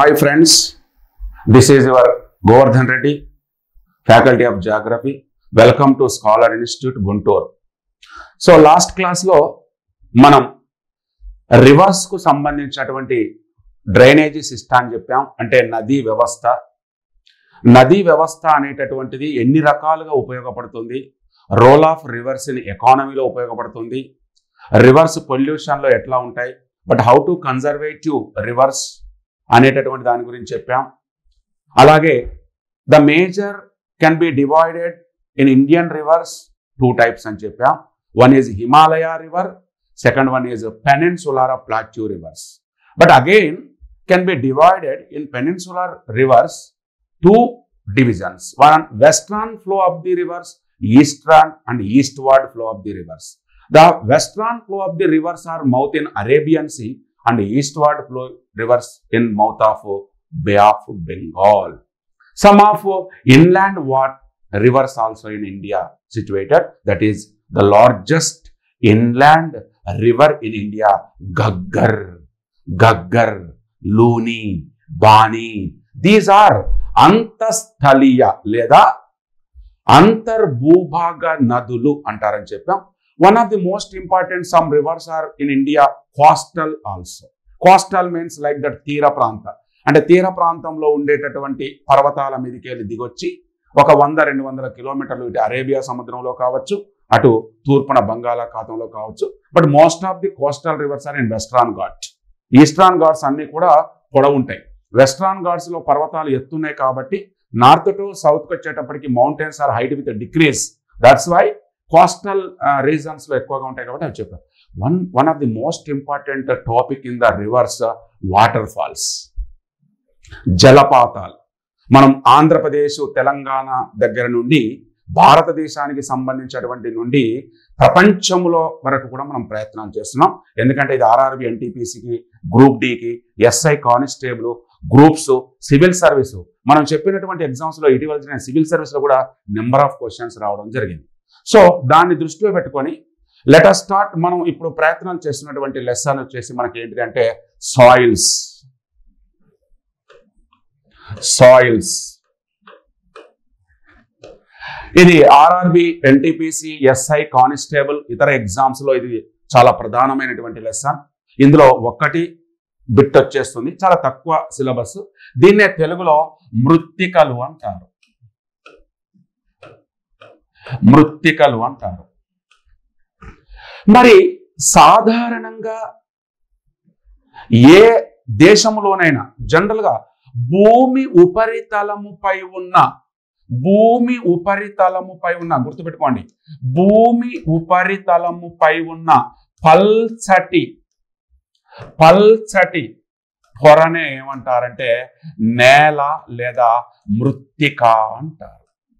Hi friends, this is your Govardhan Reddy, Faculty of Geography. Welcome to Scholar Institute Guntur so last క్లాస్లో మనం రివర్స్కు సంబంధించినటువంటి drainage system అని చెప్పాం అంటే నదీ వ్యవస్థ నదీ వ్యవస్థ అనేటటువంటిది ఎన్ని రకాలుగా ఉపయోగపడుతుంది రోల్ ఆఫ్ రివర్స్ ఇన్ ఎకానమీలో ఉపయోగపడుతుంది రివర్స్ పొల్యూషన్లో ఎట్లా ఉంటాయి but how to conservative rivers అనేటటువంటి దాని గురించి చెప్పాం అలాగే the major can be divided in Indian rivers two types అని చెప్పాం one is Himalaya river second one is peninsular plateau rivers but again can be divided in peninsular rivers two divisions one western flow of the rivers eastern and eastward flow of the rivers The western flow of the rivers are mouth in Arabian Sea and eastward flow rivers in mouth of Bay of Bengal. Some of inland what rivers also in India situated. That is the largest inland river in India, Gaggar, Gaggar, Luni, Bani. These are అంతస్థలీయ లేదా అంతర్భూభాగ నదులు అంటారని చెప్పాం one of the most important some rivers are in India coastal also coastal means like that తీర ప్రాంత అంటే తీర ప్రాంతంలో ఉండేటటువంటి పర్వతాల మీదకి వెళ్ళి దిగొచ్చి ఒక వంద రెండు వందల కిలోమీటర్లు ఇటు అరేబియా సముద్రంలో కావచ్చు అటు తూర్పున బంగాళాఖాతంలో కావచ్చు but most of the coastal rivers are in western Ghat eastern Ghats అన్ని కూడా పొడవు ఉంటాయి వెస్ట్రాన్ ఘాట్స్ లో పర్వతాలు ఎత్తున్నాయి కాబట్టి నార్త్ టు సౌత్ కి వచ్చేటప్పటికి mountains are height with decrease that's why coastal regions లో ఎక్కువగా ఉంటాయి కాబట్టి అవి చెప్పారు one one of the most important topic in the rivers water falls జలపాతాలు మనం ఆంధ్రప్రదేశ్ తెలంగాణ దగ్గర నుండి భారతదేశానికి సంబంధించినటువంటి నుండి ప్రపంచంలో వరకు కూడా మనం ప్రయత్నాలు చేస్తున్నాం ఎందుకంటే ఇది ఆర్ఆర్బి ఎన్టీపీసీకి గ్రూప్ డికి SI constable groups civil service మనం చెప్పినటువంటి ఎగ్జామ్స్ లో ఇటీవల జరిగిన సివిల్ సర్వీస్ లో కూడా నెంబర్ ఆఫ్ క్వశ్చన్స్ రావడం జరిగింది సో దాన్ని దృష్టిలో పెట్టుకొని లెట్ అస్ స్టార్ట్ మనం ఇప్పుడు ప్రయత్నాలు చేస్తున్నటువంటి లెసన్ వచ్చేసి మనకి ఏంటి అంటే సాయిల్స్ సాయిల్స్ ఇది ఆర్ఆర్బి ఎన్టీపీసీ ఎస్ఐ కానిస్టేబుల్ ఇతర ఎగ్జామ్స్ లో ఇది చాలా ప్రధానమైనటువంటి లెసన్ ఇందులో ఒక్కటి బిట్ వచ్చేస్తుంది చాలా తక్కువ సిలబస్ దీన్నే తెలుగులో మృత్తికలు అంటారు మృత్తికలు అంటారు మరి సాధారణంగా ఏ దేశంలోనైనా జనరల్గా భూమి ఉపరితలముపై ఉన్న భూమి ఉపరితలముపై ఉన్న గుర్తుపెట్టుకోండి భూమి ఉపరితలముపై ఉన్న పల్చటి పల్చటి పొరనే ఏమంటారంటే నేల లేదా మృత్తిక అంటారు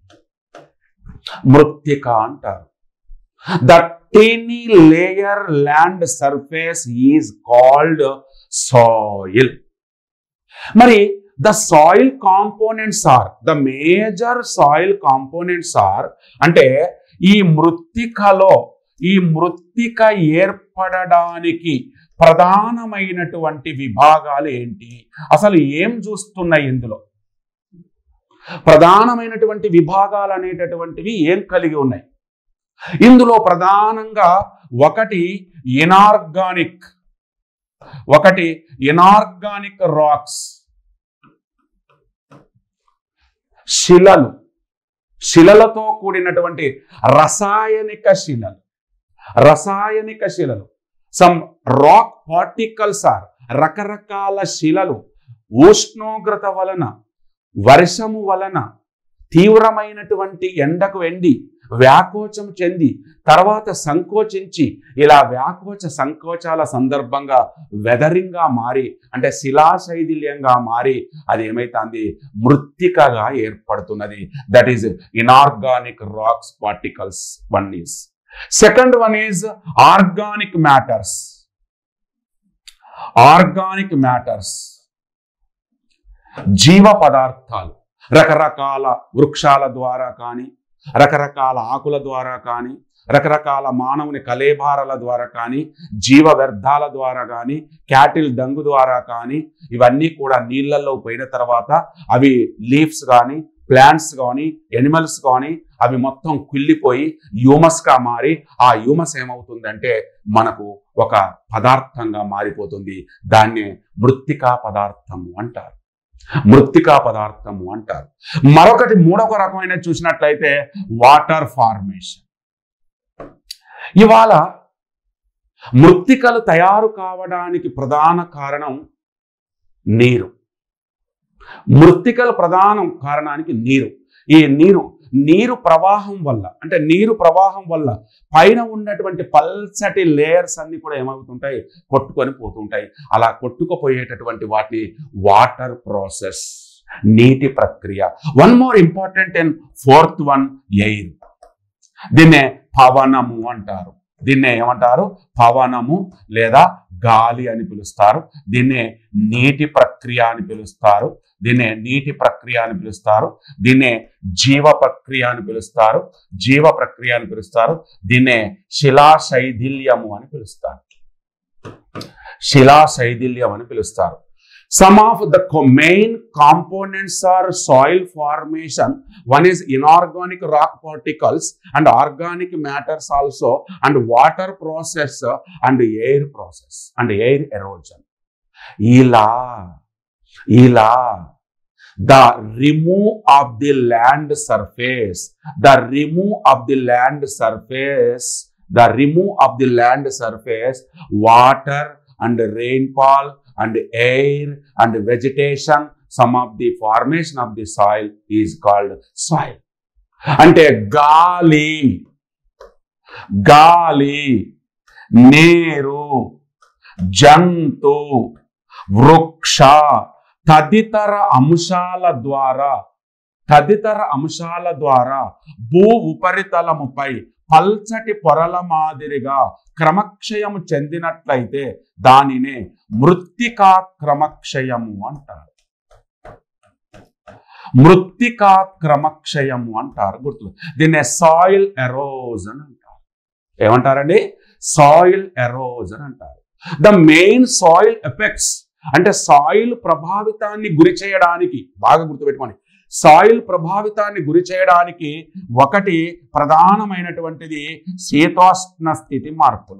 మృత్తిక అంటారు the tiny layer land surface is called soil మరి the soil components are the major soil components are అంటే ఈ మృత్తికలో ఈ మృత్తిక ఏర్పడడానికి ప్రధానమైనటువంటి విభాగాలు ఏంటి అసలు ఏం చూస్తున్నాయి ఇందులో ప్రధానమైనటువంటి విభాగాలు అనేటటువంటివి ఏం కలిగి ఉన్నాయి ఇందులో ప్రధానంగా ఒకటి ఇనార్గానిక్ ఒకటి ఇనార్గానిక్ రాక్స్ శిలలు శిలలతో కూడినటువంటి రసాయనిక శిలలు రసాయనిక శిలలు సమ్ రాక్ పార్టికల్స్ ఆర్ రకరకాల శిలలు ఉష్ణోగ్రత వలన వర్షము వలన తీవ్రమైనటువంటి ఎండకు ఎండి వ్యాకోచం చెంది తర్వాత సంకోచించి ఇలా వ్యాకోచ సంకోచాల సందర్భంగా వెదరింగ్గా మారి అంటే శిలాశైథిల్యంగా మారి అది ఏమైతుంది మృత్తికగా ఏర్పడుతున్నది that is inorganic rocks particles one is second one is organic matters organic matters జీవ పదార్థాలు రకరకాల వృక్షాల ద్వారా కానీ రకరకాల ఆకుల ద్వారా కానీ రకరకాల మానవుని కలేబారల ద్వారా కానీ జీవ వ్యర్థాల ద్వారా కానీ క్యాటిల్ డంగు ద్వారా కానీ ఇవన్నీ కూడా నీళ్ళల్లో పోయిన తర్వాత అవి లీవ్స్ కానీ ప్లాంట్స్ కానీ ఎనిమల్స్ కానీ అవి మొత్తం కుళ్ళిపోయి హ్యూమస్గా మారి ఆ హ్యూమస్ ఏమవుతుందంటే మనకు ఒక పదార్థంగా మారిపోతుంది దాన్నే మృత్తికా పదార్థము అంటారు మృత్తికా పదార్థము అంటారు మరొకటి మూడవ రకమైన చూసినట్లయితే వాటర్ ఫార్మేషన్ ఇవాళ మృత్తికలు తయారు కావడానికి ప్రధాన కారణం నీరు మృత్తికల ప్రధాన కారణానికి నీరు ఈ నీరు నీరు ప్రవాహం వల్ల అంటే నీరు ప్రవాహం వల్ల పైన ఉన్నటువంటి పల్చటి లేయర్స్ అన్ని కూడా ఏమవుతుంటాయి కొట్టుకొని పోతుంటాయి అలా కొట్టుకుపోయేటటువంటి వాటిని వాటర్ ప్రాసెస్ నీటి ప్రక్రియ one more important and fourth one air దీన్నే పవనము అంటారు దీన్నే ఏమంటారు పవనము లేదా గాలి అని పిలుస్తారు దీన్నే నీటి ప్రక్రియ అని పిలుస్తారు దీన్నే నీటి ప్రక్రియ అని పిలుస్తారు దీన్నే జీవ ప్రక్రియ అని పిలుస్తారు జీవ ప్రక్రియ అని పిలుస్తారు దీన్నే శిలా శైథిల్యము అని పిలుస్తారు శిలా శైథిల్యం అని పిలుస్తారు some of the main components are soil formation one is inorganic rock particles and organic matters also and water process and air process and air erosion ఇలా ఇలా the remove of the land surface the remove of the land surface the remove of the land surface water and rainfall and air and vegetation some of the formation of the soil is called soil అంటే గాలి గాలి నీరు జంతు వృక్ష తదితర అంశాల ద్వారా తదితర అంశాల ద్వారా భూ ఉపరితలముపై పల్చటి పొరల మాదిరిగా క్రమక్షయము చెందినట్లయితే దానినే మృత్తికా క్రమక్షయము అంటారు మృత్తికా క్రమక్షయము అంటారు గుర్తు దీన్నే సాయిల్ ఎరోజన్ అంటారు ఏమంటారండి సాయిల్ ఎరోజన్ అంటారు ద మెయిన్ సాయిల్ ఎఫెక్ట్స్ అంటే సాయిల్ ప్రభావితాన్ని గురి చేయడానికి బాగా గుర్తుపెట్టుకోండి సాయిల్ ప్రభావితాన్ని గురి చేయడానికి ఒకటి ప్రధానమైనటువంటిది శీతోష్ణ స్థితి మార్పులు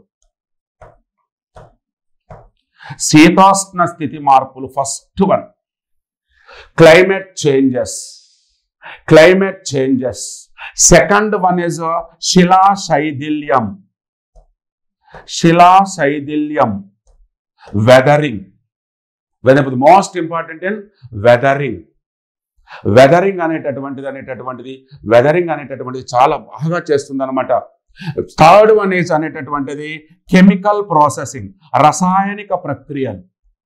శీతోష్ణ స్థితి మార్పులు first one climate changes climate changes second one is శిలా శైథిల్యం శిలా శైథిల్యం weathering weather most important in weathering weathering అనేటటువంటిది అనేటటువంటిది వెదరింగ్ అనేటటువంటిది చాలా బాగా చేస్తుంది అనమాట థర్డ్ వన్ ఈజ్ అనేటటువంటిది కెమికల్ ప్రాసెసింగ్ రసాయనిక ప్రక్రియలు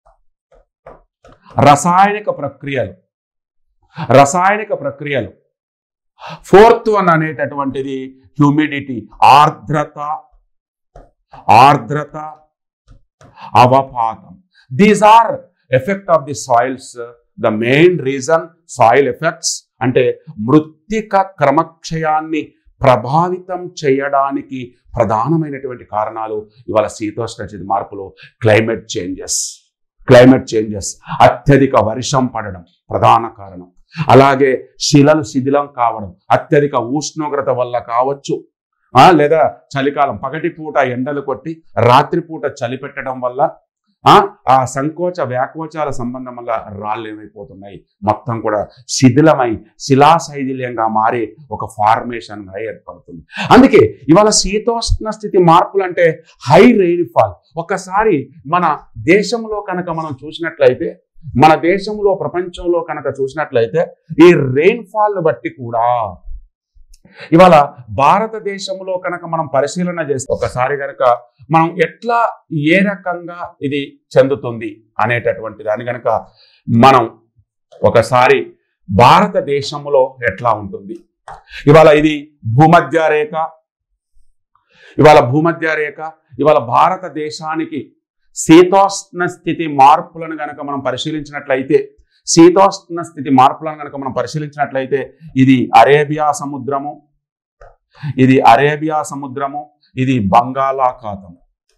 రసాయనిక ప్రక్రియలు రసాయనిక ప్రక్రియలు ఫోర్త్ వన్ అనేటటువంటిది హ్యూమిడిటీ ఆర్ద్రత ఆర్ద్రత అవపాతం these are effect of the soils the main reason soil effects అంటే మృత్తిక క్రమక్షయాన్ని ప్రభావితం చేయడానికి ప్రధానమైనటువంటి కారణాలు ఇవాళ శీతోష్ణ స్థితి మార్పులు క్లైమేట్ చేంజెస్ క్లైమేట్ చేంజెస్ అత్యధిక వర్షం పడడం ప్రధాన కారణం అలాగే శిలలు శిథిలం కావడం అత్యధిక ఉష్ణోగ్రత వల్ల కావచ్చు ఆ, లేదా చలికాలం పగటి పూట ఎండలు కొట్టి రాత్రిపూట చలి పెట్టడం వల్ల ఆ ఆ సంకోచ వ్యాకోచాల సంబంధం వల్ల రాళ్ళు ఏమైపోతున్నాయి మొత్తం కూడా శిథిలమై శిలాశైథిల్యంగా మారి ఒక ఫార్మేషన్గా ఏర్పడుతుంది అందుకే ఇవాళ శీతోష్ణ స్థితి మార్పులు అంటే హై రెయిన్ఫాల్ ఒకసారి మన దేశంలో కనుక మనం చూసినట్లయితే మన దేశంలో ప్రపంచంలో కనుక చూసినట్లయితే ఈ రెయిన్ఫాల్ బట్టి కూడా ఇవాళ భారతదేశంలో కనుక మనం పరిశీలన చేస్తే ఒకసారి కనుక మనం ఎట్లా ఏ రకంగా ఇది చెందుతుంది అనేటటువంటి దాన్ని కనుక మనం ఒకసారి భారతదేశంలో ఎట్లా ఉంటుంది ఇవాళ ఇది భూమధ్య రేఖ ఇవాళ భూమధ్య రేఖ ఇవాళ భారతదేశానికి శీతోష్ణ స్థితి మార్పులను గనక మనం పరిశీలించినట్లయితే శీతోష్ణ స్థితి మార్పులను గనక మనం పరిశీలించినట్లయితే ఇది అరేబియా సముద్రము ఇది అరేబియా సముద్రము ఇది బంగాళాఖాతం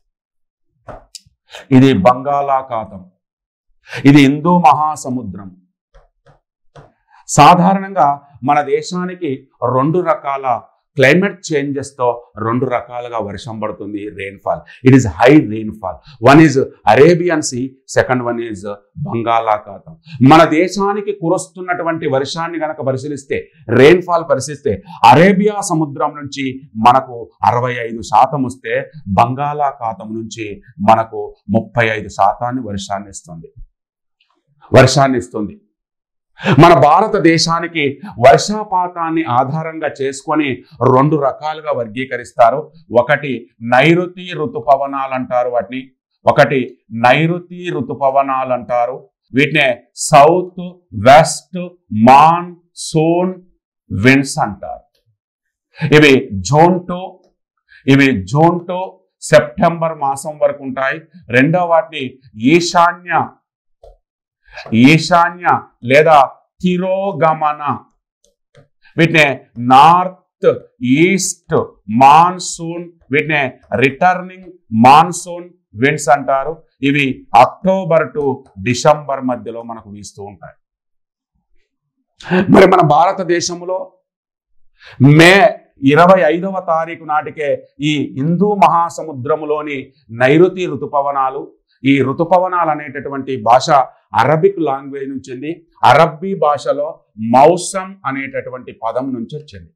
ఇది బంగాళాఖాతం ఇది హిందూ మహాసముద్రం సాధారణంగా మన దేశానికి రెండు రకాల క్లైమేట్ చేంజెస్తో రెండు రకాలుగా వర్షం పడుతుంది rainfall it is high rainfall one is Arabian sea second one is బంగాళాఖాతం మన దేశానికి కురుస్తున్నటువంటి వర్షాన్ని గనక పరిశీలిస్తే రెయిన్ఫాల్ పరిశీలిస్తే అరేబియా సముద్రం నుంచి మనకు అరవై ఐదు శాతం వస్తే బంగాళాఖాతం నుంచి మనకు ముప్పై ఐదు శాతాన్ని వర్షాన్ని ఇస్తుంది వర్షాన్ని ఇస్తుంది మన భారతదేశానికి వర్షపాతాన్ని ఆధారంగా చేసుకొని రెండు రకాలుగా వర్గీకరిస్తారు ఒకటి నైరుతి ఋతుపవనాలు అంటారు వాటిని ఒకటి నైరుతి ఋతుపవనాలు అంటారు వీటినే south west monsoon winds అంటారు ఇవి జోన్ టూ ఇవి జూన్ టు సెప్టెంబర్ మాసం వరకు ఉంటాయి రెండో వాటిని ఈశాన్య ఈశాన్య లేదా తిరోగమన వీటిని నార్త్ ఈస్ట్ మాన్సూన్ వీటిని రిటర్నింగ్ మాన్సూన్ విండ్స్ అంటారు ఇవి అక్టోబర్ టు డిసెంబర్ మధ్యలో మనకు వీస్తూ ఉంటాయి మరి మన భారతదేశంలో మే ఇరవై ఐదవ తారీఖు నాటికే ఈ హిందూ మహాసముద్రములోని నైరుతి ఋతుపవనాలు ఈ ఋతుపవనాలు అనేటటువంటి భాష అరబిక్ లాంగ్వేజ్ నుంచి ఉంది అరబ్బీ భాషలో మౌసం అనేటటువంటి పదం నుంచి వచ్చింది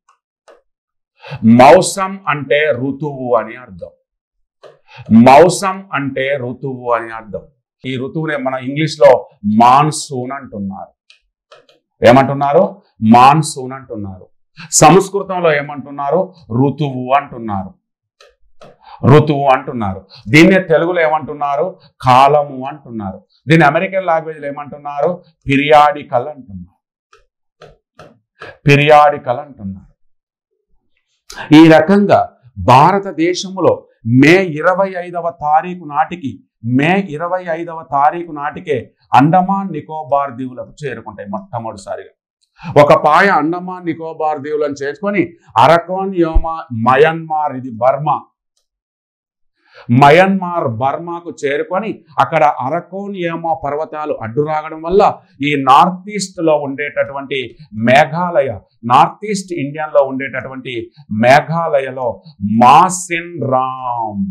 మౌసం అంటే ఋతువు అని అర్థం మౌసం అంటే ఋతువు అని అర్థం ఈ ఋతువునే మన ఇంగ్లీష్ లో మాన్సూన్ అంటున్నారు ఏమంటున్నారు మాన్సూన్ అంటున్నారు సంస్కృతంలో ఏమంటున్నారు ఋతువు అంటున్నారు ఋతువు అంటున్నారు దీన్నే తెలుగులో ఏమంటున్నారు కాలము అంటున్నారు దీన్ని అమెరికన్ లాంగ్వేజ్లో ఏమంటున్నారు పిరియాడికల్ అంటున్నారు పిరియాడికల్ అంటున్నారు ఈ రకంగా భారతదేశంలో మే ఇరవై ఐదవ తారీఖు నాటికి మే ఇరవై ఐదవ తారీఖు నాటికే అండమాన్ నికోబార్ దీవులకు చేరుకుంటాయి మొట్టమొదటిసారిగా ఒక పాయ అండమాన్ నికోబార్ దీవులను చేర్చుకొని అరకోన్ యోమా మయన్మార్ ఇది బర్మా మయన్మార్ బర్మాకు చేరుకొని అక్కడ అరకోన్ యోమా పర్వతాలు అడ్డు రావడం వల్ల ఈ నార్త్ ఈస్ట్ లో ఉండేటటువంటి మేఘాలయ నార్త్ ఈస్ట్ ఇండియాలో ఉండేటటువంటి మేఘాలయలో Mawsynram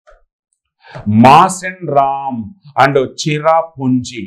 Mawsynram and Cherrapunji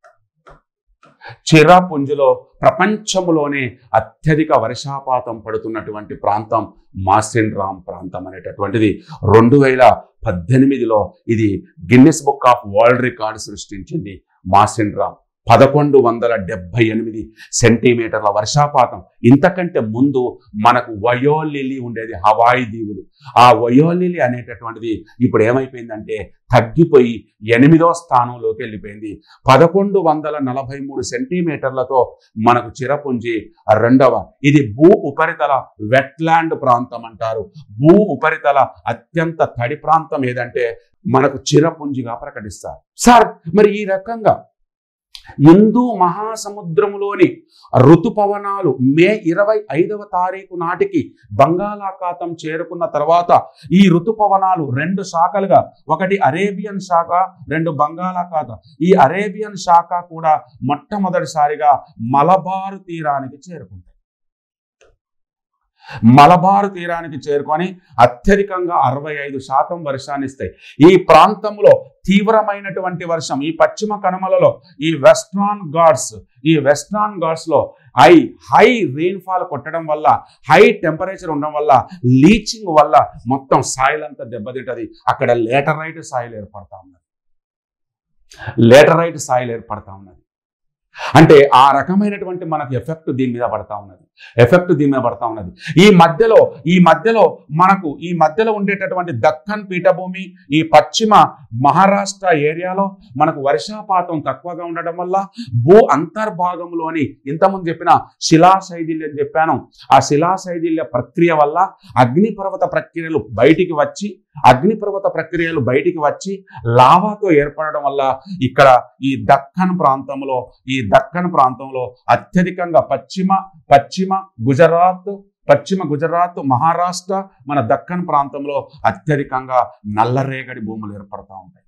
చిరాపుంజిలో ప్రపంచంలోనే అత్యధిక వర్షాపాతం పడుతున్నటువంటి ప్రాంతం మాసిన్ రామ్ ప్రాంతం అనేటటువంటిది రెండు వేల పద్దెనిమిదిలో ఇది Guinness book of world record సృష్టించింది మాసిన్ రామ్ పదకొండు వందల డెబ్బై ఎనిమిది సెంటీమీటర్ల వర్షాపాతం ఇంతకంటే ముందు మనకు వయోలిలి ఉండేది హవాయి దీవులు ఆ వయోలిలి అనేటటువంటిది ఇప్పుడు ఏమైపోయిందంటే తగ్గిపోయి ఎనిమిదో స్థానంలోకి వెళ్ళిపోయింది పదకొండు వందల నలభై మూడు సెంటీమీటర్లతో మనకు చిరపుంజి రెండవ ఇది భూ ఉపరితల వెట్లాండ్ ప్రాంతం అంటారు భూ ఉపరితల అత్యంత తడి ప్రాంతం ఏదంటే మనకు చిరపుంజిగా ప్రకటిస్తారు సార్ మరి ఈ రకంగా హిందూ మహాసముద్రములోని ఋతుపవనాలు మే ఇరవై ఐదవ తారీఖు నాటికి బంగాళాఖాతం చేరుకున్న తర్వాత ఈ ఋతుపవనాలు రెండు శాఖలుగా ఒకటి అరేబియన్ శాఖ రెండు బంగాళాఖాతం ఈ అరేబియన్ శాఖ కూడా మొట్టమొదటిసారిగా మలబారు తీరానికి చేరుకుంటాయి మలబారు తీరానికి చేరుకొని అత్యధికంగా అరవై ఐదు శాతం వర్షాన్ని ఇస్తాయి ఈ ప్రాంతంలో తీవ్రమైనటువంటి వర్షం ఈ పశ్చిమ కనుమలలో ఈ వెస్ట్రాన్ గాడ్స్ ఈ వెస్ట్రాన్ గాడ్స్ లో హై హై రెయిన్ఫాల్ కొట్టడం వల్ల హై టెంపరేచర్ ఉండడం వల్ల లీచింగ్ వల్ల మొత్తం సాయిల్ అంతా దెబ్బతింటది అక్కడ లేటరైట్ సాయిల్ ఏర్పడతా ఉన్నది లేటరైట్ సాయిల్ ఏర్పడతా ఉన్నది అంటే ఆ రకమైనటువంటి మనకు ఎఫెక్ట్ దీని మీద పడతా ఉన్నది ఎఫెక్ట్ దీని మీద పడతా ఉన్నది ఈ మధ్యలో ఈ మధ్యలో మనకు ఈ మధ్యలో ఉండేటటువంటి దక్కన్ పీఠభూమి ఈ పశ్చిమ మహారాష్ట్ర ఏరియాలో మనకు వర్షాపాతం తక్కువగా ఉండడం వల్ల భూ అంతర్భాగంలోని ఇంతకుముందు చెప్పిన శిలాశైథిల్యం చెప్పాను ఆ శిలాశైథిల్య ప్రక్రియ వల్ల అగ్నిపర్వత ప్రక్రియలు బయటికి వచ్చి అగ్నిపర్వత ప్రక్రియలు బయటికి వచ్చి లావాతో ఏర్పడడం వల్ల ఇక్కడ ఈ దక్కన్ ప్రాంతంలో ఈ దక్కన్ ప్రాంతంలో అత్యధికంగా పశ్చిమ పశ్చిమ గుజరాత్ పశ్చిమ గుజరాత్ మహారాష్ట్ర మన దక్కన్ ప్రాంతంలో అత్యధికంగా నల్లరేగడి భూములు ఏర్పడతా ఉంటాయి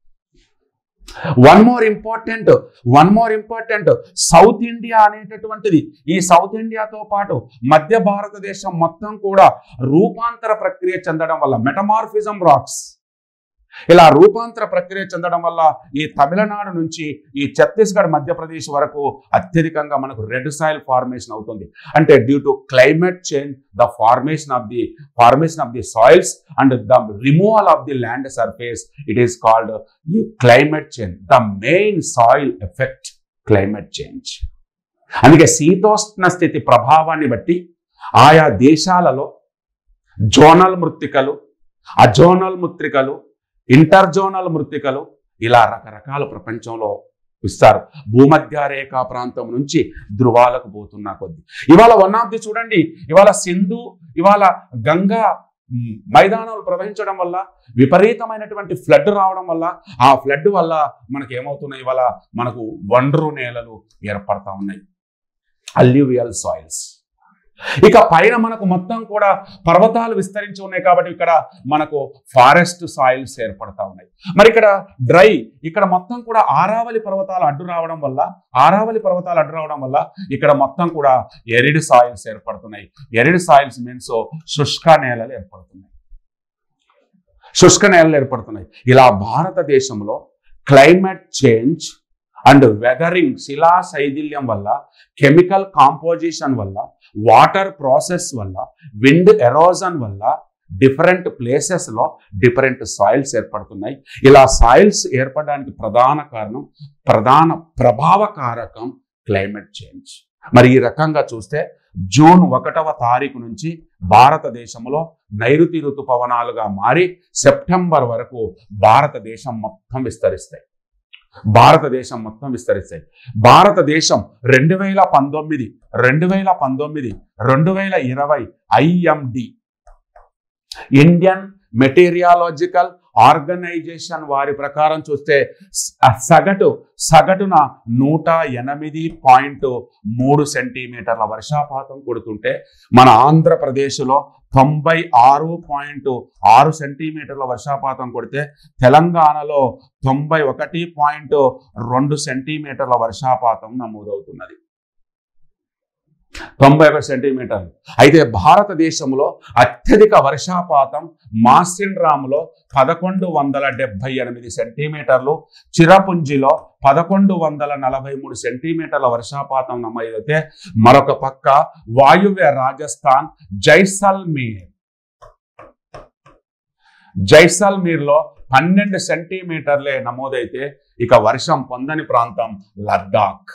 one more important one more important south India అనేటటువంటిది ఈ సౌత్ ఇండియాతో పాటు మధ్య భారతదేశం మొత్తం కూడా రూపాంతర ప్రక్రియ చెందడం వల్ల మెటమార్ఫిజం రాక్స్ ఇలా రూపాంతర ప్రక్రియ చెందడం వల్ల ఈ తమిళనాడు నుంచి ఈ ఛత్తీస్గఢ్ మధ్యప్రదేశ్ వరకు అత్యధికంగా మనకు రెడ్ సాయిల్ ఫార్మేషన్ అవుతుంది అంటే due to climate change the formation of the formation of the soils and the removal of the land surface it is called climate change the main soil effect climate change అందుకే శీతోష్ణ స్థితి ప్రభావాన్ని బట్టి ఆయా దేశాలలో zonal మృత్తికలు అజోనల్ మృత్తికలు ఇంటర్జోనల్ మృత్తికలు ఇలా రకరకాల ప్రపంచంలో ఇస్తారు భూమధ్య రేఖా ప్రాంతం నుంచి ధృవాలకు పోతున్న కొద్ది ఇవాళ వన్ ఆఫ్ ది చూడండి ఇవాళ సింధు ఇవాళ గంగా మ్, మైదానాలు ప్రవహించడం వల్ల విపరీతమైనటువంటి ఫ్లడ్ రావడం వల్ల ఆ ఫ్లడ్ వల్ల మనకి ఏమవుతున్నాయి ఇవాళ మనకు వండ్రు నేలలు ఏర్పడతా ఉన్నాయి అల్యూవియల్ సాయిల్స్ ఇక పైన మనకు మొత్తం కూడా పర్వతాలు విస్తరించి ఉన్నాయి కాబట్టి ఇక్కడ మనకు ఫారెస్ట్ సాయిల్స్ ఏర్పడతా ఉన్నాయి మరి ఇక్కడ డ్రై ఇక్కడ మొత్తం కూడా ఆరావళి పర్వతాలు అడ్డు రావడం వల్ల ఆరావళి పర్వతాలు అడ్డు రావడం వల్ల ఇక్కడ మొత్తం కూడా ఎరిడ్ సాయిల్స్ ఏర్పడుతున్నాయి ఎరిడ్ సాయిల్స్ మీన్స్ శుష్క నేలలు ఏర్పడుతున్నాయి శుష్క నేలలు ఏర్పడుతున్నాయి ఇలా భారతదేశంలో క్లైమేట్ చేంజ్ అండ్ వెదరింగ్ శిలా శైథిల్యం వల్ల కెమికల్ కాంపోజిషన్ వల్ల వాటర్ ప్రాసెస్ వల్ల విండ్ ఎరోజన్ వల్ల డిఫరెంట్ ప్లేసెస్లో డిఫరెంట్ సాయిల్స్ ఏర్పడుతున్నాయి ఇలా సాయిల్స్ ఏర్పడడానికి ప్రధాన కారణం ప్రధాన ప్రభావ కారకం క్లైమేట్ చేంజ్ మరి ఈ రకంగా చూస్తే జూన్ ఒకటవ తారీఖు నుంచి భారతదేశంలో నైరుతి ఋతుపవనాలుగా మారి సెప్టెంబర్ వరకు భారతదేశం మొత్తం విస్తరిస్తాయి భారతదేశం మొత్తం విస్తరిస్తాయి భారతదేశం రెండు వేల పంతొమ్మిది రెండు వేల పంతొమ్మిది రెండు వేల ఇరవై ఐఎండి ఇండియన్ మెటీరియాలజికల్ ఆర్గనైజేషన్ వారి ప్రకారం చూస్తే స- సగటు సగటున నూట ఎనిమిది పాయింట్ మూడు సెంటీమీటర్ల వర్షాపాతం కొడుతుంటే మన ఆంధ్రప్రదేశ్లో తొంభై ఆరు పాయింట్ ఆరు సెంటీమీటర్ల వర్షాపాతం కొడితే తెలంగాణలో తొంభై ఒకటి పాయింట్ రెండు సెంటీమీటర్ల వర్షాపాతం నమోదవుతున్నది తొంభై ఒక సెంటీమీటర్లు అయితే భారతదేశంలో అత్యధిక వర్షాపాతం మాసిన్రామ్లో పదకొండు వందల డెబ్బై ఎనిమిది సెంటీమీటర్లు చిరపుంజిలో పదకొండు వందల నలభై మూడు సెంటీమీటర్ల వర్షాపాతం నమోదైతే మరొక పక్క వాయువ్య రాజస్థాన్ జైసల్మీర్ జైసల్మీర్లో పన్నెండు సెంటీమీటర్లే నమోదైతే ఇక వర్షం పొందని ప్రాంతం లద్దాఖ్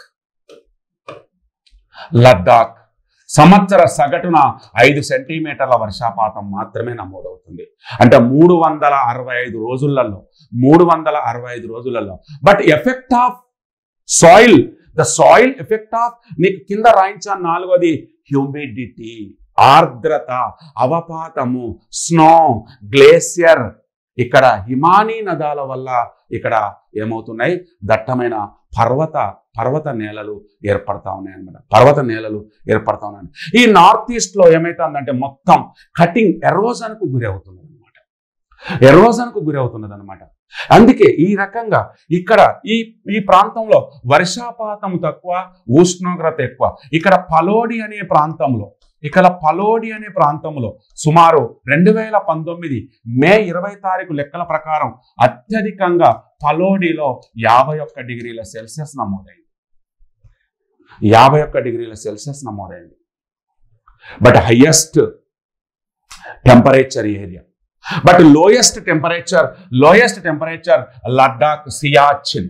లద్దాఖ్ సంవత్సర సగటున ఐదు సెంటీమీటర్ల వర్షాపాతం మాత్రమే నమోదవుతుంది అంటే మూడు వందల అరవై ఐదు రోజులలో మూడు వందల అరవై ఐదు రోజులలో but effect of soil the soil effect of నీకు కింద రాయించాను నాలుగోది హ్యూమిడిటీ ఆర్ద్రత అవపాతము స్నో గ్లేసియర్ ఇక్కడ హిమానీ నదాల వల్ల ఇక్కడ ఏమవుతున్నాయి దట్టమైన పర్వత పర్వత నేలలు ఏర్పడతా ఉన్నాయి అన్నమాట పర్వత నేలలు ఏర్పడతా ఉన్నాయి ఈ నార్త్ ఈస్ట్ లో ఏమైతుందంటే మొత్తం కటింగ్ ఎరోజన్ కు గురి అవుతున్నది అనమాట ఎరోజన్ కు గురి అవుతున్నది అనమాట అందుకే ఈ రకంగా ఇక్కడ ఈ ఈ ప్రాంతంలో వర్షాపాతం తక్కువ ఉష్ణోగ్రత ఎక్కువ ఇక్కడ పలోడి అనే ప్రాంతంలో ఇక్కడ పలోడి అనే ప్రాంతంలో సుమారు రెండు వేల పంతొమ్మిది మే ఇరవై తారీఖు లెక్కల ప్రకారం అత్యధికంగా పలోడిలో యాభై ఒక్క డిగ్రీల సెల్సియస్ నమోదైంది యాభై ఒక్క డిగ్రీల సెల్సియస్ నమోదైంది but highest temperature area but lowest temperature lowest temperature Ladakh Siachen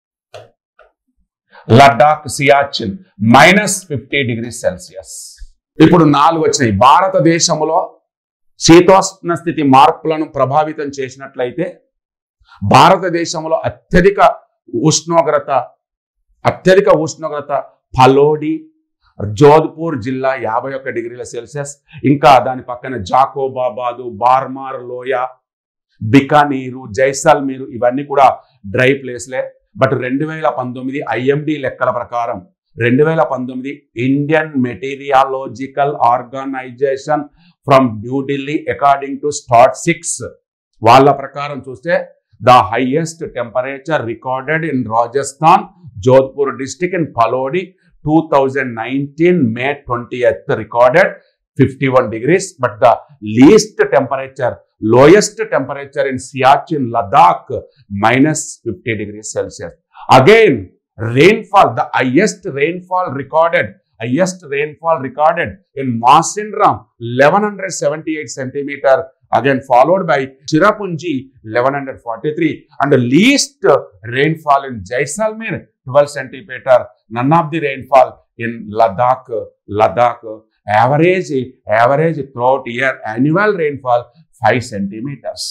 Ladakh Siachen minus fifty degree Celsius ఇప్పుడు నాలుగు వచ్చినాయి భారతదేశంలో శీతోష్ణ స్థితి మార్పులను ప్రభావితం చేసినట్లయితే భారతదేశంలో అత్యధిక ఉష్ణోగ్రత అత్యధిక ఉష్ణోగ్రత పలోడి జోధ్పూర్ జిల్లా యాభై ఒక్క డిగ్రీల సెల్సియస్ ఇంకా దాని పక్కన జాకోబాబాదు బార్మార్ లోయ బికానీరు జైసల్మీరు ఇవన్నీ కూడా డ్రై ప్లేస్లే బట్ రెండు వేల పంతొమ్మిది ఐఎండి లెక్కల ప్రకారం రెండు వేల పంతొమ్మిది Indian meteorological organisation from New Delhi according to stat six వాళ్ళ ప్రకారం చూస్తే the highest temperature recorded in Rajasthan Jodhpur district in Phalodi two thousand nineteen May twenty eighth recorded fifty one degrees but the least temperature lowest temperature in Siachen Ladakh minus fifty degrees Celsius again rainfall the highest rainfall recorded highest rainfall recorded in Masindram 1178 centimeter again followed by Chirapunji 1143 and the least rainfall in Jaisalmer 12 centimeter none of the rainfall in Ladakh Ladakh average average throughout year annual rainfall 5 centimeters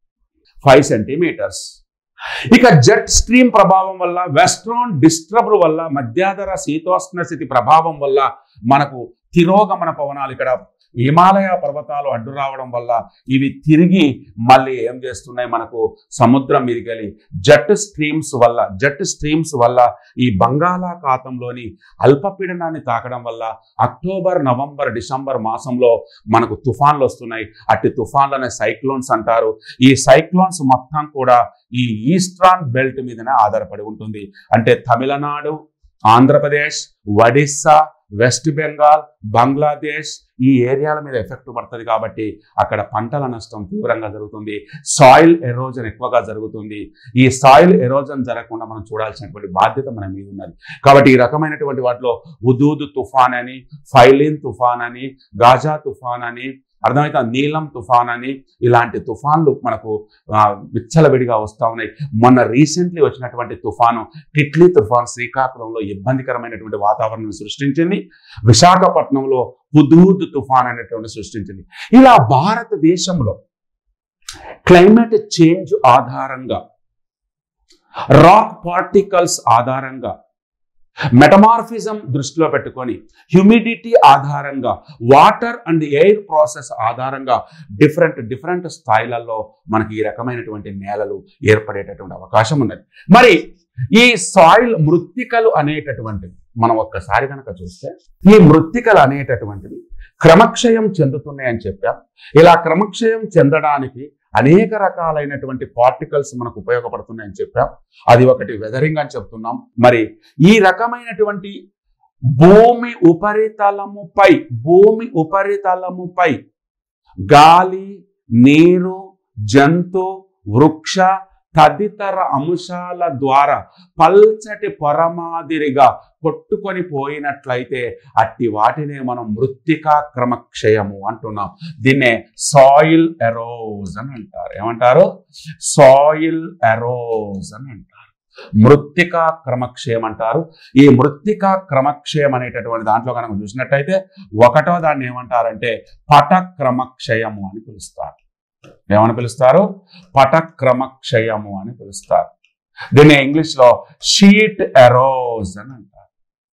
5 centimeters ఇక jet stream ప్రభావం వల్ల వెస్ట్రాన్ disturb వల్ల మధ్యాధర శీతోష్ణ స్థితి ప్రభావం వల్ల మనకు తిరోగమన పవనాలు ఇక్కడ హిమాలయ పర్వతాలు అడ్డు రావడం వల్ల ఇవి తిరిగి మళ్ళీ ఏం చేస్తున్నాయి మనకు సముద్రం మీదికెళ్ళి జెట్ స్ట్రీమ్స్ వల్ల జెట్ స్ట్రీమ్స్ వల్ల ఈ బంగాళాఖాతంలోని అల్పపీడనాన్ని తాకడం వల్ల అక్టోబర్ నవంబర్ డిసెంబర్ మాసంలో మనకు తుఫాన్లు వస్తున్నాయి అట్టి తుఫాన్లనే సైక్లోన్స్ అంటారు ఈ సైక్లోన్స్ మొత్తం కూడా ఈ ఈస్ట్రాన్ బెల్ట్ మీదనే ఆధారపడి ఉంటుంది అంటే తమిళనాడు ఆంధ్రప్రదేశ్ ఒడిస్సా వెస్ట్ బెంగాల్ బంగ్లాదేశ్ ఈ ఏరియాల మీద ఎఫెక్ట్ పడుతుంది కాబట్టి అక్కడ పంటల నష్టం తీవ్రంగా జరుగుతుంది సాయిల్ ఎరోజన్ ఎక్కువగా జరుగుతుంది ఈ సాయిల్ ఎరోజన్ జరగకుండా మనం చూడాల్సినటువంటి బాధ్యత మన మీద ఉన్నది కాబట్టి ఈ రకమైనటువంటి వాటిలో ఉదూదు తుఫాన్ అని ఫైలిన్ తుఫాన్ అని గాజా తుఫాన్ అని అర్థమైతే నీలం తుఫాన్ అని ఇలాంటి తుఫాన్లు మనకు ఆ, విచ్చలవిడిగా వస్తూ ఉన్నాయి మొన్న రీసెంట్లీ వచ్చినటువంటి తుఫాను టిట్లీ తుఫాన్ శ్రీకాకుళంలో ఇబ్బందికరమైనటువంటి వాతావరణం సృష్టించింది విశాఖపట్నంలో హుదూద్ తుఫాన్ అనేటువంటి సృష్టించింది ఇలా భారతదేశంలో క్లైమేట్ చేంజ్ ఆధారంగా రాక్ పార్టికల్స్ ఆధారంగా మెటమార్ఫిజం దృష్టిలో పెట్టుకొని హ్యూమిడిటీ ఆధారంగా వాటర్ అండ్ ఎయిర్ ప్రాసెస్ ఆధారంగా డిఫరెంట్ డిఫరెంట్ స్థాయిలలో మనకి ఈ రకమైనటువంటి నేలలు ఏర్పడేటటువంటి అవకాశం ఉన్నది మరి ఈ సాయిల్ మృత్తికలు అనేటటువంటివి మనం ఒక్కసారి కనుక చూస్తే ఈ మృత్తికలు అనేటటువంటివి క్రమక్షయం చెందుతున్నాయని చెప్పాం ఇలా క్రమక్షయం చెందడానికి అనేక రకాలైనటువంటి పార్టికల్స్ మనకు ఉపయోగపడుతున్నాయని చెప్పాం అది ఒకటి వెదరింగ్ అని చెప్తున్నాం మరి ఈ రకమైనటువంటి భూమి ఉపరితలముపై భూమి ఉపరితలముపై గాలి నీరు జంతు వృక్ష తదితర అంశాల ద్వారా పల్చటి పొరమాదిరిగా కొట్టుకొని పోయినట్లయితే అట్టి వాటినే మనం మృత్తికా క్రమక్షయము అంటున్నాం దీన్నే సాయిల్ ఎరోజన్ అంటారు ఏమంటారు సాయిల్ ఎరోజన్ అంటారు మృత్తికా క్రమక్షయం అంటారు ఈ మృత్తికా క్రమక్షయం అనేటటువంటి దాంట్లో కనుక చూసినట్టయితే ఒకటో దాన్ని ఏమంటారంటే పట క్రమక్షయము అని పిలుస్తారు ఏమని పిలుస్తారు పట క్రమక్షయము అని పిలుస్తారు దీన్ని ఇంగ్లీష్ లో షీట్ ఎరోజ్ అని అంటారు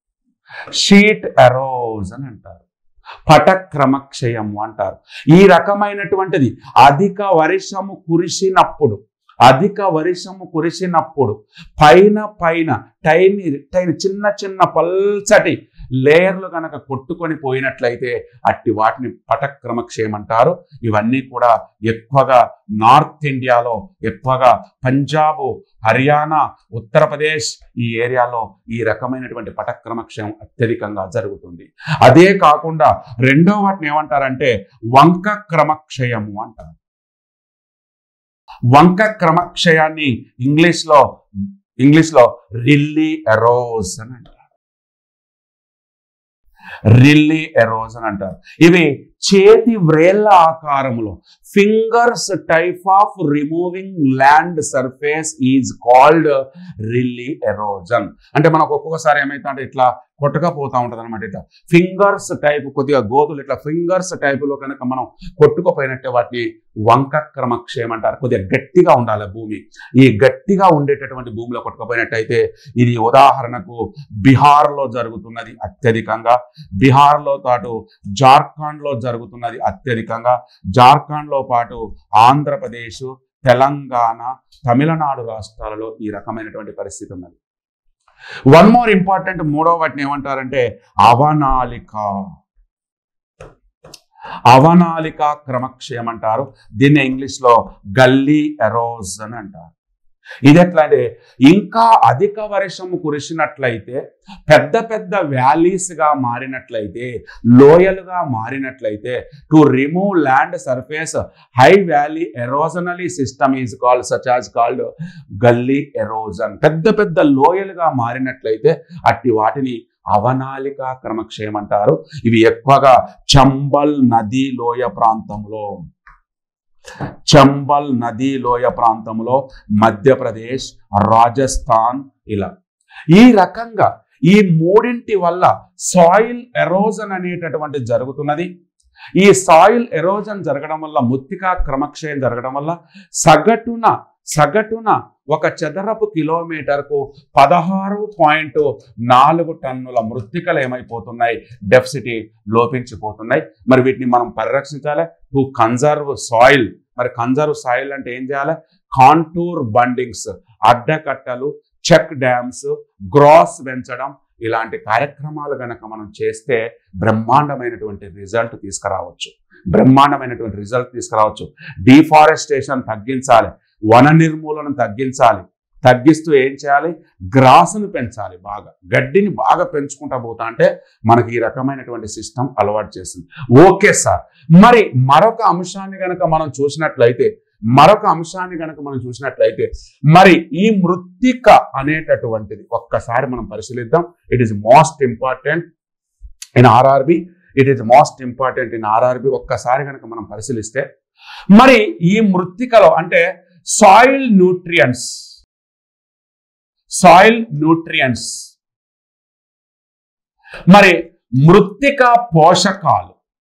షీట్ ఎరోజ్ అని అంటారు పట క్రమక్షయము అంటారు ఈ రకమైనటువంటిది అధిక వర్షము కురిసినప్పుడు అధిక వర్షము కురిసినప్పుడు పైన పైన టైని టైన్ చిన్న చిన్న పల్చటి లేయర్లు కనుక కొట్టుకొని పోయినట్లయితే అట్టి వాటిని పటక్రమక్షయం అంటారు ఇవన్నీ కూడా ఎక్కువగా నార్త్ ఇండియాలో ఎక్కువగా పంజాబ్ హర్యానా ఉత్తరప్రదేశ్ ఈ ఏరియాలో ఈ రకమైనటువంటి పటక్రమక్షయం అత్యధికంగా జరుగుతుంది అదే కాకుండా రెండో వాటిని ఏమంటారంటే వంక క్రమక్షయము అంటారు వంక క్రమక్షయాన్ని ఇంగ్లీష్ లో ఇంగ్లీష్ లో రిల్లీ ఎరోజ్ అని అంటారు రిల్లీ ఎరోజ్ అని అంటారు ఇవి చేతి వ్రేళ్ల ఆకారంలో fingers type of removing land surface is called rill erosion అంటే మనకు ఒక్కొక్కసారి ఏమైతే అంటే ఇట్లా కొట్టుకపోతా ఉంటుంది అనమాట ఇట్లా ఫింగర్స్ టైప్ కొద్దిగా గోతులు ఇట్లా ఫింగర్స్ టైపులో కనుక మనం కొట్టుకుపోయినట్టే వాటిని వంక క్రమక్షయం అంటారు కొద్దిగా గట్టిగా ఉండాలి భూమి ఈ గట్టిగా ఉండేటటువంటి భూమిలో కొట్టుకుపోయినట్టయితే ఇది ఉదాహరణకు బీహార్లో జరుగుతున్నది అత్యధికంగా బీహార్లో పాటు జార్ఖండ్లో జరుగుతున్నది అత్యధికంగా జార్ఖండ్లో పాటు ఆంధ్రప్రదేశ్ తెలంగాణ తమిళనాడు రాష్ట్రాలలో ఈ రకమైనటువంటి పరిస్థితి ఉన్నది వన్ మోర్ ఇంపార్టెంట్ మూడో వాటిని ఏమంటారంటే అవనాలిక అవనాలిక క్రమక్షయం అంటారు దీన్ని ఇంగ్లీష్లో గల్లీ ఎరోజ్ అని అంటారు ఇది ఎట్లా అంటే ఇంకా అధిక వర్షం కురిసినట్లయితే పెద్ద పెద్ద వ్యాలీస్ గా మారినట్లయితే లోయలుగా మారినట్లయితే to remove land surface high valley erosionally system is called such as called gully erosion పెద్ద పెద్ద లోయలుగా మారినట్లయితే అట్టి వాటిని అవనాలిక క్రమక్షయం అంటారు ఇవి ఎక్కువగా చంబల్ నది లోయ ప్రాంతంలో చంబల్ నది లోయ ప్రాంతంలో మధ్యప్రదేశ్ రాజస్థాన్ ఇలా ఈ రకంగా ఈ మూడింటి వల్ల సాయిల్ ఎరోజన్ అనేటటువంటి జరుగుతున్నది ఈ సాయిల్ ఎరోజన్ జరగడం వల్ల ముత్తికా క్రమక్షయం జరగడం వల్ల సగటున సగటున ఒక చదరపు కిలోమీటర్కు పదహారు పాయింట్ నాలుగు టన్నుల మృత్తికలు ఏమైపోతున్నాయి డెఫిసిటీ లోపించిపోతున్నాయి మరి వీటిని మనం పరిరక్షించాలి టు కన్జర్వ్ సాయిల్ మరి కన్జర్వ్ సాయిల్ అంటే ఏం చేయాలి కాంటూర్ బండింగ్స్ అడ్డకట్టలు చెక్ డ్యామ్స్ గ్రాస్ పెంచడం ఇలాంటి కార్యక్రమాలు గనక మనం చేస్తే బ్రహ్మాండమైనటువంటి రిజల్ట్ తీసుకురావచ్చు బ్రహ్మాండమైనటువంటి రిజల్ట్ తీసుకురావచ్చు డిఫారెస్టేషన్ తగ్గించాలి వన నిర్మూలన తగ్గించాలి తగ్గిస్తూ ఏం చేయాలి గ్రాసును పెంచాలి బాగా గడ్డిని బాగా పెంచుకుంటా పోతా అంటే మనకి ఈ రకమైనటువంటి సిస్టమ్ అలవాటు చేస్తుంది ఓకే సార్ మరి మరొక అంశాన్ని గనక మనం చూసినట్లయితే మరొక అంశాన్ని గనక మనం చూసినట్లయితే మరి ఈ మృత్తిక అనేటటువంటిది ఒక్కసారి మనం పరిశీలిద్దాం it is most important in RRB it is most important in RRB ఒక్కసారి కనుక మనం పరిశీలిస్తే మరి ఈ మృత్తికలో అంటే సాయిల్ న్యూట్రియన్స్ సాయిల్ న్యూట్రియన్స్ మరి మృత్తిక పోషకాలు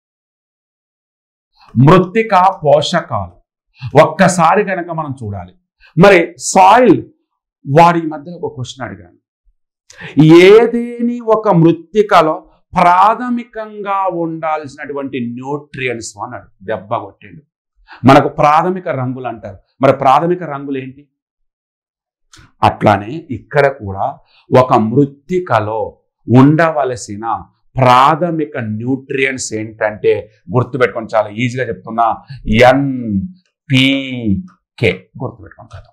మృత్తిక పోషకాలు ఒక్కసారి కనుక మనం చూడాలి మరి సాయిల్ వారి మధ్య ఒక క్వశ్చన్ అడిగాను ఏదేని ఒక మృత్తికలో ప్రాథమికంగా ఉండాల్సినటువంటి న్యూట్రియన్స్ అన్నాడు దెబ్బ కొట్టిండు మనకు ప్రాథమిక రంగులు అంటారు మరి ప్రాథమిక రంగులు ఏంటి అట్లానే ఇక్కడ కూడా ఒక మృత్తికలో ఉండవలసిన ప్రాథమిక న్యూట్రియన్స్ ఏంటంటే గుర్తుపెట్టుకొని చాలా ఈజీగా చెప్తున్నా ఎన్ కే గుర్తుపెట్టుకోండి కదా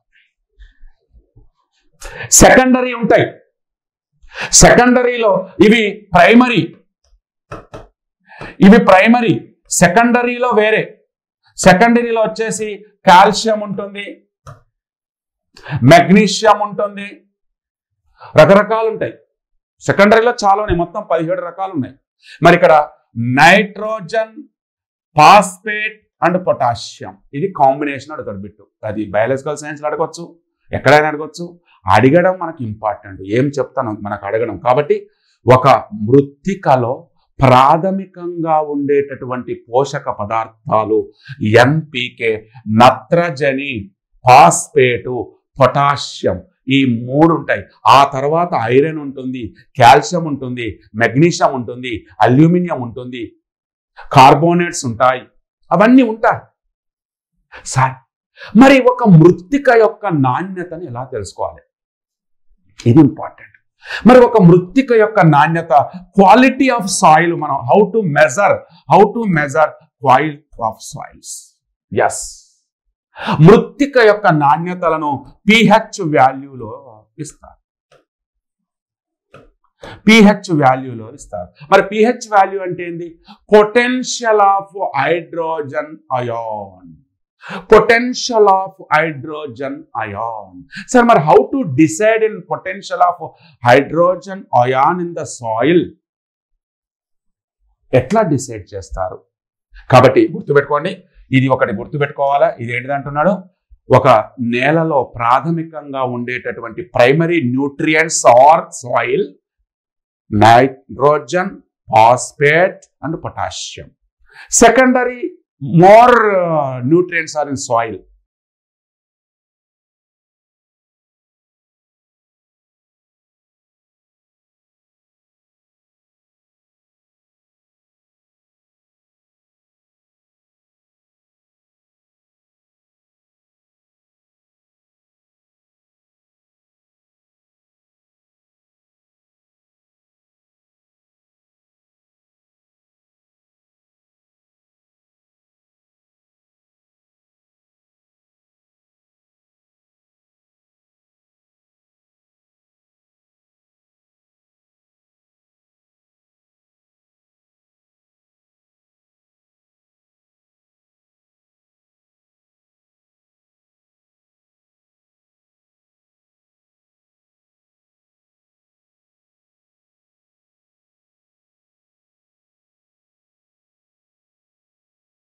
సెకండరీ ఉంటాయి సెకండరీలో ఇవి ప్రైమరీ ఇవి ప్రైమరీ సెకండరీలో వేరే సెకండరీలో వచ్చేసి కాల్షియం ఉంటుంది మెగ్నీషియం ఉంటుంది రకరకాలు ఉంటాయి సెకండరీలో చాలా ఉన్నాయి మొత్తం పదిహేడు రకాలు ఉన్నాయి మరి ఇక్కడ నైట్రోజన్ ఫాస్ఫేట్ అండ్ పొటాషియం ఇది కాంబినేషన్ అడుగుతాడు బిట్టు అది బయాలజికల్ సైన్స్ అడగవచ్చు ఎక్కడైనా అడగవచ్చు అడగడం మనకి ఇంపార్టెంట్ ఏం చెప్తాను మనకు అడగడం కాబట్టి ఒక మృత్తికలో ప్రాథమికంగా ఉండేటటువంటి పోషక పదార్థాలు ఎన్పికే నత్రజని ఫాస్ఫేటు పొటాషియం ఈ మూడు ఉంటాయి ఆ తర్వాత ఐరన్ ఉంటుంది కాల్షియం ఉంటుంది మెగ్నీషియం ఉంటుంది అల్యూమినియం ఉంటుంది కార్బోనేట్స్ ఉంటాయి అవన్నీ ఉంటాయి సార్ మరి ఒక మృత్తిక యొక్క నాణ్యతను ఎలా తెలుసుకోవాలి ఇది ఇంపార్టెంట్ మరి ఒక మృత్తిక యొక్క నాణ్యత క్వాలిటీ ఆఫ్ సాయిల్ మనం how to measure how to measure quality of soils ఎస్ మృత్తిక యొక్క నాణ్యతలను పిహెచ్ వాల్యూలో ఇస్తారు పిహెచ్ వాల్యూలో ఇస్తారు మరి పిహెచ్ వాల్యూ అంటే ఏంది potential of hydrogen ion potential of hydrogen ion sir మరి how to decide in potential of hydrogen ion in the soil ఎట్లా డిసైడ్ చేస్తారు కాబట్టి గుర్తుపెట్టుకోండి ఇది ఒకటి గుర్తుపెట్టుకోవాలా ఇది ఏంటిది అంటున్నాడు ఒక నేలలో ప్రాథమికంగా ఉండేటటువంటి primary nutrients are soil nitrogen phosphate and potassium secondary more nutrients are in soil